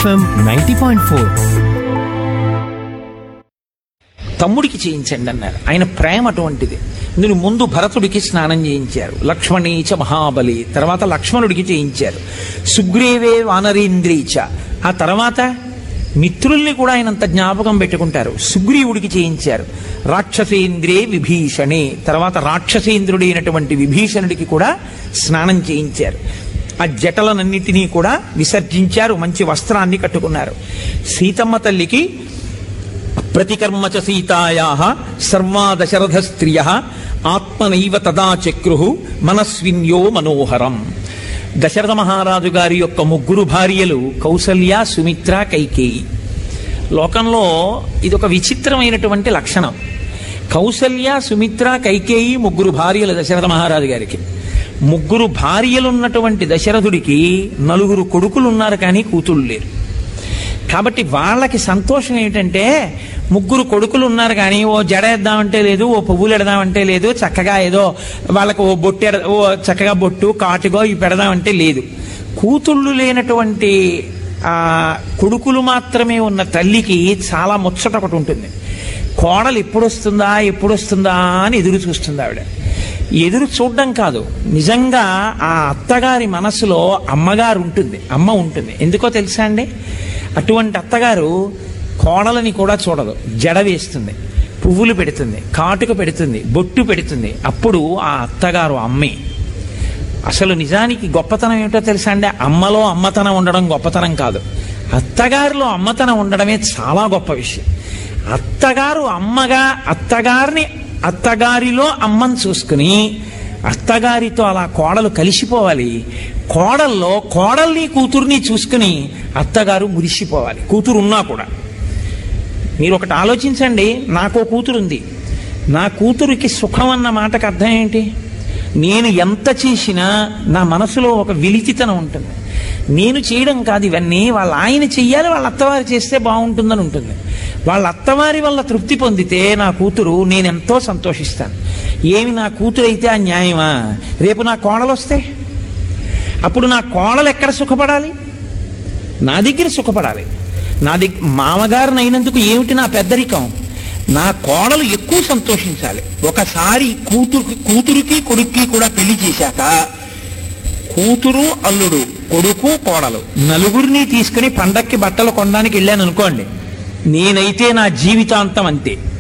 FM ninety point four తమ్ముడికి చేయించండి అన్నారు ఆయన ప్రేమ అటువంటిది నేను ముందు భరతుడికి స్నానం చేయించారు లక్ష్మణీచ మహాబలి తర్వాత లక్ష్మణుడికి చేయించారు సుగ్రీవే వానరేంద్రీచ ఆ తర్వాత మిత్రుల్ని కూడా ఆయన అంత జ్ఞాపకం పెట్టుకుంటారు సుగ్రీవుడికి చేయించారు రాక్షసేంద్రే విభీషణే తర్వాత రాక్షసేంద్రుడైనటువంటి విభీషణుడికి కూడా స్నానం చేయించారు ఆ జటలనన్నిటినీ కూడా విసర్జించారు మంచి వస్త్రాన్ని కట్టుకున్నారు సీతమ్మ తల్లికి ప్రతికర్మ చ సీతాయా సర్వా దశరథ స్త్రియ ఆత్మనైవ తదా చక్రు మనస్విన్యో మనోహరం దశరథ మహారాజు గారి యొక్క ముగ్గురు భార్యలు కౌసల్య సుమిత్ర కైకేయి లోకంలో ఇదొక విచిత్రమైనటువంటి లక్షణం కౌసల్య సుమిత్ర కైకేయి ముగ్గురు భార్యలు దశరథ మహారాజు గారికి ముగ్గురు భార్యలున్నటువంటి దశరథుడికి నలుగురు కొడుకులు ఉన్నారు కానీ కూతుళ్ళు లేరు కాబట్టి వాళ్ళకి సంతోషం ఏంటంటే ముగ్గురు కొడుకులు ఉన్నారు కానీ ఓ జడ వేద్దామంటే లేదు ఓ పువ్వులు ఎడదామంటే లేదు చక్కగా ఏదో వాళ్ళకి ఓ బొట్టు ఎడ ఓ చక్కగా బొట్టు కాటుగో ఇవి పెడదామంటే లేదు కూతుళ్ళు లేనటువంటి ఆ కొడుకులు మాత్రమే ఉన్న తల్లికి చాలా ముచ్చట ఒకటి ఉంటుంది కోడలు ఎప్పుడు వస్తుందా ఎప్పుడు వస్తుందా అని ఎదురు చూస్తుంది ఆవిడ ఎదురు చూడడం కాదు నిజంగా ఆ అత్తగారి మనసులో అమ్మగారు ఉంటుంది అమ్మ ఉంటుంది ఎందుకో తెలుసా అండి అటువంటి అత్తగారు కోడలని కూడా చూడదు జడ వేస్తుంది పువ్వులు పెడుతుంది కాటుక పెడుతుంది బొట్టు పెడుతుంది అప్పుడు ఆ అత్తగారు అమ్మే అసలు నిజానికి గొప్పతనం ఏమిటో తెలుసా అండి అమ్మలో అమ్మతనం ఉండడం గొప్పతనం కాదు అత్తగారిలో అమ్మతనం ఉండడమే చాలా గొప్ప విషయం అత్తగారు అమ్మగా అత్తగారిని అత్తగారిలో అమ్మని చూసుకుని అత్తగారితో అలా కోడలు కలిసిపోవాలి కోడల్లో కోడల్ని కూతుర్ని చూసుకుని అత్తగారు మురిసిపోవాలి కూతురు ఉన్నా కూడా మీరు ఒకటి ఆలోచించండి నాకో కూతురు ఉంది నా కూతురికి సుఖం అన్న మాటకు అర్థం ఏంటి నేను ఎంత చేసినా నా మనసులో ఒక విలిచితనం ఉంటుంది నేను చేయడం కాదు ఇవన్నీ వాళ్ళ ఆయన చెయ్యాలి వాళ్ళ అత్తవారు చేస్తే బాగుంటుందని ఉంటుంది వాళ్ళ అత్తవారి వల్ల తృప్తి పొందితే నా కూతురు నేను ఎంతో సంతోషిస్తాను ఏమి నా కూతురు అయితే ఆ న్యాయమా రేపు నా కోడలు వస్తే అప్పుడు నా కోడలు ఎక్కడ సుఖపడాలి నా దగ్గర సుఖపడాలి నా దగ్గర మామగారిని అయినందుకు ఏమిటి నా పెద్దరికం నా కోడలు ఎక్కువ సంతోషించాలి ఒకసారి కూతురు కూతురికి కొడుక్కి కూడా పెళ్లి చేశాక కూతురు అల్లుడు కొడుకు కోడలు నలుగురిని తీసుకుని పండక్కి బట్టలు కొనడానికి వెళ్ళాను అనుకోండి నేనైతే నా జీవితాంతం అంతే